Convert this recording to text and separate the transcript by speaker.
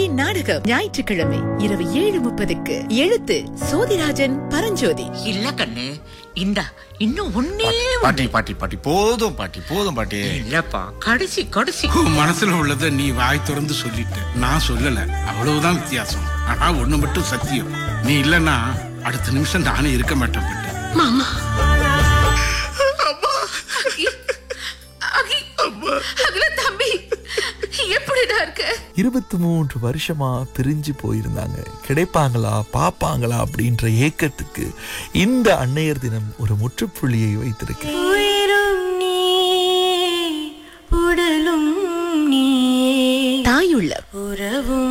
Speaker 1: நாடகம் ஞாயிற்றுக்கிழமை இரவு ஏழு முப்பதுக்கு எழுத்து சோதிராஜன் பரஞ்சோதி
Speaker 2: இல்ல கண்ணு இந்தா இன்னும் ஒன்னே
Speaker 3: பாட்டி பாட்டி பாட்டி போதும் பாட்டி போதும் பாட்டி
Speaker 2: இல்லப்பா கடைசி கடைசி
Speaker 4: உன் மனசுல உள்ளதை நீ வாய் திறந்து சொல்லிட்ட நான் சொல்லல அவ்வளவுதான் வித்தியாசம் ஆனா ஒண்ணு மட்டும் சத்தியம் நீ இல்லனா அடுத்த நிமிஷம் நானே இருக்க மாட்டேன் பிட்டு.
Speaker 2: மாமா அகி அகில தம்பி எப்படிடா இருக்க
Speaker 5: இருபத்தி மூன்று வருஷமா பிரிஞ்சு போயிருந்தாங்க கிடைப்பாங்களா பாப்பாங்களா அப்படின்ற ஏக்கத்துக்கு இந்த அன்னையர் தினம் ஒரு முற்றுப்புள்ளியை வைத்திருக்கு
Speaker 6: உயிரும் நீ உடலும் நீ
Speaker 1: தாயுள்ள
Speaker 6: உறவும்